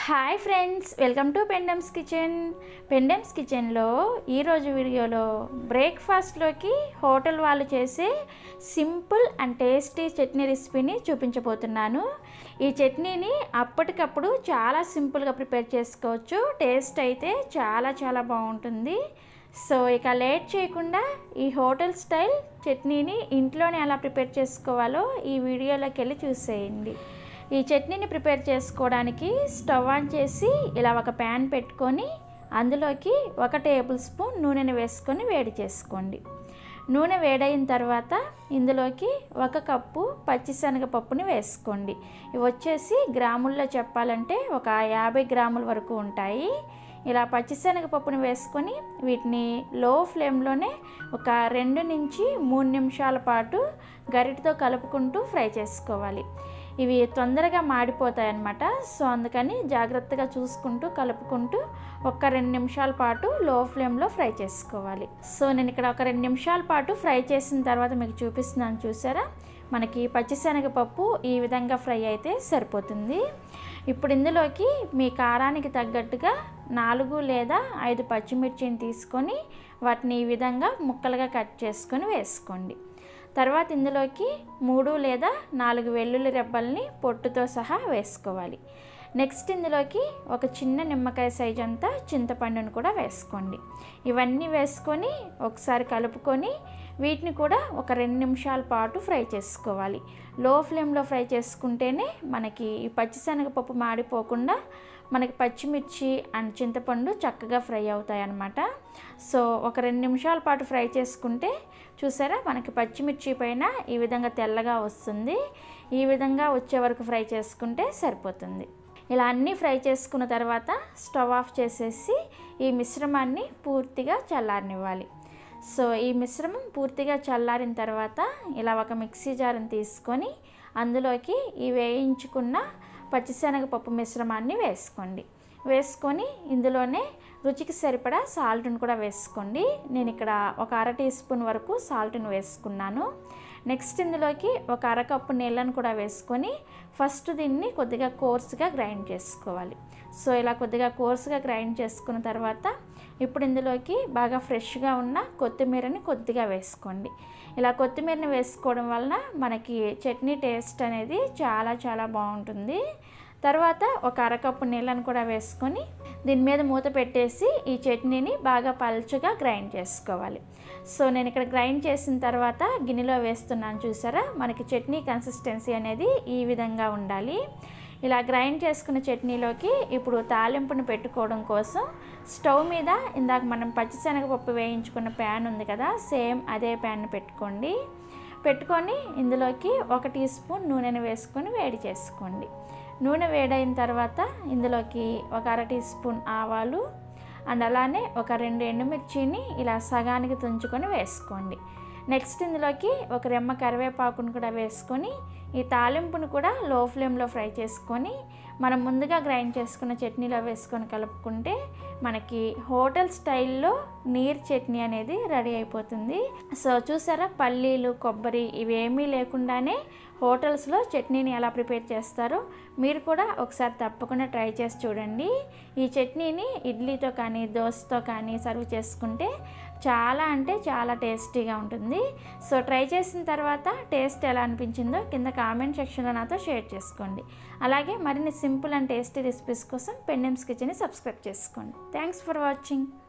hi friends welcome to Pendem's kitchen Pendem's కిచెన్లో ఈరోజు వీడియోలో బ్రేక్ఫాస్ట్లోకి హోటల్ వాళ్ళు చేసే సింపుల్ అండ్ టేస్టీ చట్నీ రెసిపీని చూపించబోతున్నాను ఈ చట్నీని అప్పటికప్పుడు చాలా సింపుల్గా ప్రిపేర్ చేసుకోవచ్చు టేస్ట్ అయితే చాలా చాలా బాగుంటుంది సో ఇక లేట్ చేయకుండా ఈ హోటల్ స్టైల్ చట్నీని ఇంట్లోనే ఎలా ప్రిపేర్ చేసుకోవాలో ఈ వీడియోలోకి వెళ్ళి చూసేయండి ఈ చట్నీని ప్రిపేర్ చేసుకోవడానికి స్టవ్ ఆన్ చేసి ఇలా ఒక ప్యాన్ పెట్టుకొని అందులోకి ఒక టేబుల్ స్పూన్ నూనెను వేసుకొని వేడి చేసుకోండి నూనె వేడైన తర్వాత ఇందులోకి ఒక కప్పు పచ్చిశనగపప్పుని వేసుకోండి ఇవి వచ్చేసి గ్రాముల్లో చెప్పాలంటే ఒక యాభై గ్రాముల వరకు ఉంటాయి ఇలా పచ్చిశనగపప్పుని వేసుకొని వీటిని లో ఫ్లేమ్లోనే ఒక రెండు నుంచి మూడు నిమిషాల పాటు గరిటతో కలుపుకుంటూ ఫ్రై చేసుకోవాలి ఇవి తొందరగా మాడిపోతాయి అన్నమాట సో అందుకని జాగ్రత్తగా చూసుకుంటూ కలుపుకుంటూ ఒక రెండు నిమిషాల పాటు లో ఫ్లేమ్లో ఫ్రై చేసుకోవాలి సో నేను ఇక్కడ ఒక రెండు నిమిషాల పాటు ఫ్రై చేసిన తర్వాత మీకు చూపిస్తున్నాను చూసారా మనకి పచ్చిశనగపప్పు ఈ విధంగా ఫ్రై అయితే సరిపోతుంది ఇప్పుడు ఇందులోకి మీ కారానికి తగ్గట్టుగా నాలుగు లేదా ఐదు పచ్చిమిర్చిని తీసుకొని వాటిని ఈ విధంగా ముక్కలుగా కట్ చేసుకొని వేసుకోండి తర్వాత ఇందులోకి మూడు లేదా నాలుగు వెల్లుల్లి రెబ్బల్ని పొట్టుతో సహా వేసుకోవాలి నెక్స్ట్ ఇందులోకి ఒక చిన్న నిమ్మకాయ సైజ్ అంతా చింతపండును కూడా వేసుకోండి ఇవన్నీ వేసుకొని ఒకసారి కలుపుకొని వీటిని కూడా ఒక రెండు నిమిషాల పాటు ఫ్రై చేసుకోవాలి లో ఫ్లేమ్లో ఫ్రై చేసుకుంటేనే మనకి ఈ పచ్చిశనగపప్పు మాడిపోకుండా మనకి పచ్చిమిర్చి అండ్ చింతపండు చక్కగా ఫ్రై అవుతాయి అన్నమాట సో ఒక రెండు నిమిషాల పాటు ఫ్రై చేసుకుంటే చూసారా మనకి పచ్చిమిర్చి పైన ఈ విధంగా తెల్లగా వస్తుంది ఈ విధంగా వచ్చే వరకు ఫ్రై చేసుకుంటే సరిపోతుంది ఇలా అన్నీ ఫ్రై చేసుకున్న తర్వాత స్టవ్ ఆఫ్ చేసేసి ఈ మిశ్రమాన్ని పూర్తిగా చల్లారనివ్వాలి సో ఈ మిశ్రమం పూర్తిగా చల్లారిన తర్వాత ఇలా ఒక మిక్సీ జార్ని తీసుకొని అందులోకి ఈ వేయించుకున్న పచ్చిశనగపప్పు మిశ్రమాన్ని వేసుకోండి వేసుకొని ఇందులోనే రుచికి సరిపడా సాల్ట్ని కూడా వేసుకోండి నేను ఇక్కడ ఒక అర టీ స్పూన్ వరకు సాల్ట్ని వేసుకున్నాను నెక్స్ట్ ఇందులోకి ఒక అరకప్పు నీళ్ళను కూడా వేసుకొని ఫస్ట్ దీన్ని కొద్దిగా కోర్స్గా గ్రైండ్ చేసుకోవాలి సో ఇలా కొద్దిగా కోర్స్గా గ్రైండ్ చేసుకున్న తర్వాత ఇప్పుడు ఇందులోకి బాగా ఫ్రెష్గా ఉన్న కొత్తిమీరని కొద్దిగా వేసుకోండి ఇలా కొత్తిమీరని వేసుకోవడం వలన మనకి చట్నీ టేస్ట్ అనేది చాలా చాలా బాగుంటుంది తర్వాత ఒక అరకప్పు నీళ్ళను కూడా వేసుకొని దీని మీద మూత పెట్టేసి ఈ చట్నీని బాగా పల్చగా గ్రైండ్ చేసుకోవాలి సో నేను ఇక్కడ గ్రైండ్ చేసిన తర్వాత గిన్నెలో వేస్తున్నాను చూసారా మనకి చట్నీ కన్సిస్టెన్సీ అనేది ఈ విధంగా ఉండాలి ఇలా గ్రైండ్ చేసుకున్న చట్నీలోకి ఇప్పుడు తాలింపును పెట్టుకోవడం కోసం స్టవ్ మీద ఇందాక మనం పచ్చిశనగపప్పు వేయించుకున్న ప్యాన్ ఉంది కదా సేమ్ అదే ప్యాన్ పెట్టుకోండి పెట్టుకొని ఇందులోకి ఒక టీ స్పూన్ నూనెను వేసుకొని వేడి చేసుకోండి నూనె వేడైన తర్వాత ఇందులోకి ఒక అర టీ స్పూన్ ఆవాలు అండ్ అలానే ఒక రెండు ఎండుమిర్చిని ఇలా సగానికి తుంచుకొని వేసుకోండి నెక్స్ట్ ఇందులోకి ఒక రెమ్మ కరివేపాకును కూడా వేసుకొని ఈ తాలింపును కూడా లో ఫ్లేమ్లో ఫ్రై చేసుకొని మనం ముందుగా గ్రైండ్ చేసుకున్న చట్నీలో వేసుకొని కలుపుకుంటే మనకి హోటల్ స్టైల్లో నీర్ చట్నీ అనేది రెడీ అయిపోతుంది సో చూసారా పల్లీలు కొబ్బరి ఇవేమీ లేకుండానే హోటల్స్లో చట్నీని ఎలా ప్రిపేర్ చేస్తారో మీరు కూడా ఒకసారి తప్పకుండా ట్రై చేసి చూడండి ఈ చట్నీని ఇడ్లీతో కానీ దోశతో కానీ సర్వ్ చేసుకుంటే చాలా అంటే చాలా టేస్టీగా ఉంటుంది సో ట్రై చేసిన తర్వాత టేస్ట్ ఎలా అనిపించిందో కింద కామెంట్ సెక్షన్లో నాతో షేర్ చేసుకోండి అలాగే మరిన్ని సింపుల్ అండ్ టేస్టీ రెసిపీస్ కోసం పెండెమ్స్ కిచెన్ని సబ్స్క్రైబ్ చేసుకోండి థ్యాంక్స్ ఫర్ వాచింగ్